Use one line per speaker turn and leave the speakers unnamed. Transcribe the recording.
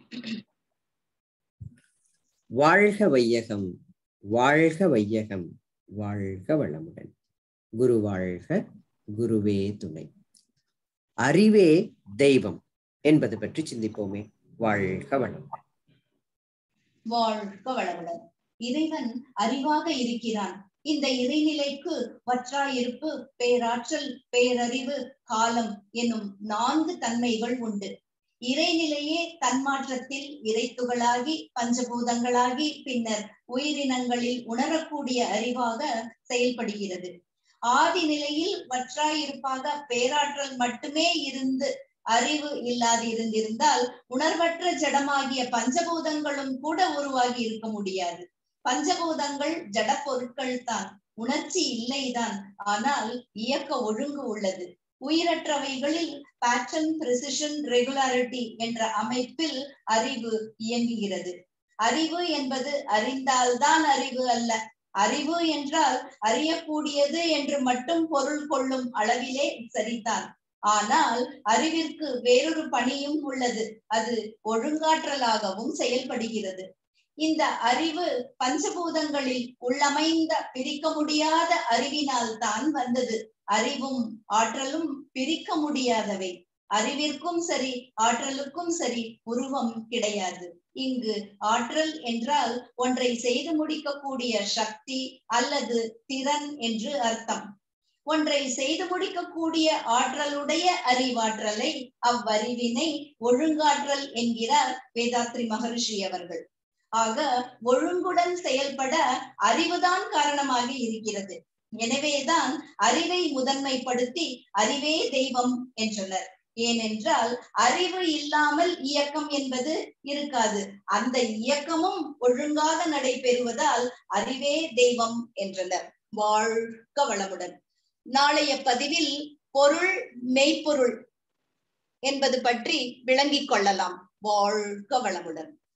வாழ்க வையகம் வாழ்க வையகம் வாழ்க வளமுடன் குரு வாழ்க குருவே துணை அறிவே தெய்வம் என்பது பற்றி சிந்திப்போமே வாழ்க வளமுடன்
வாழ்க வளமுடன் இறைவன் அறிவாக இருக்கிறான் இந்த இறைநிலைக்கு வற்றாயிருப்பு பேராற்றல் பேரறிவு காலம் என்னும் நான்கு தன்மைகள் உண்டு இறைநிலையே தன்மாற்றத்தில் இறைத்துகளாகி பஞ்சபூதங்களாகி பின்னர் உயிரினங்களில் உணரக்கூடிய அறிவாக செயல்படுகிறது ஆதி நிலையில் வற்றாயிருப்பாக பேராற்றல் மட்டுமே இருந்து அறிவு இல்லாது இருந்திருந்தால் உணர்வற்ற ஜடமாகிய பஞ்சபூதங்களும் கூட உருவாகி இருக்க முடியாது பஞ்சபூதங்கள் ஜட பொருட்கள் தான் உணர்ச்சி இல்லைதான் ஆனால் இயக்க ஒழுங்கு உள்ளது உயிரற்றவைகளில் பேட்டர்ன் பிரிசிஷன் ரெகுலாரிட்டி என்ற அமைப்பில் அறிவு இயங்குகிறது அறிவு என்பது அறிந்தால்தான் அறிவு அல்ல அறிவு என்றால் அறியக்கூடியது என்று மட்டும் பொருள் கொள்ளும் அளவிலே சரிதான் ஆனால் அறிவிற்கு வேறொரு பணியும் உள்ளது அது ஒழுங்காற்றலாகவும் செயல்படுகிறது இந்த அறிவு பஞ்சபூதங்களில் உள்ளமைந்த பிரிக்க முடியாத அறிவினால் தான் வந்தது அறிவும் ஆற்றலும் பிரிக்க முடியாதவை அறிவிற்கும் சரி ஆற்றலுக்கும் சரி உருவம் கிடையாது இங்கு ஆற்றல் என்றால் ஒன்றை செய்து முடிக்கக்கூடிய சக்தி அல்லது திறன் என்று அர்த்தம் ஒன்றை செய்து முடிக்கக்கூடிய ஆற்றலுடைய அறிவாற்றலை அவ்வறிவினை ஒழுங்காற்றல் என்கிறார் வேதாத்ரி மகரிஷி அவர்கள் ஆக ஒழுங்குடன் செயல்பட அறிவுதான் காரணமாக இருக்கிறது எனவேதான் அறிவை முதன்மைப்படுத்தி அறிவே தெய்வம் என்றனர் ஏனென்றால் அறிவு இல்லாமல் இயக்கம் என்பது இருக்காது அந்த இயக்கமும் ஒழுங்காக நடைபெறுவதால் அறிவே தெய்வம் என்றனர் வாழ்க வளமுடன் நாளைய பதிவில் பொருள் மெய்ப்பொருள் என்பது பற்றி விளங்கிக் கொள்ளலாம் வாழ்க வளமுடன்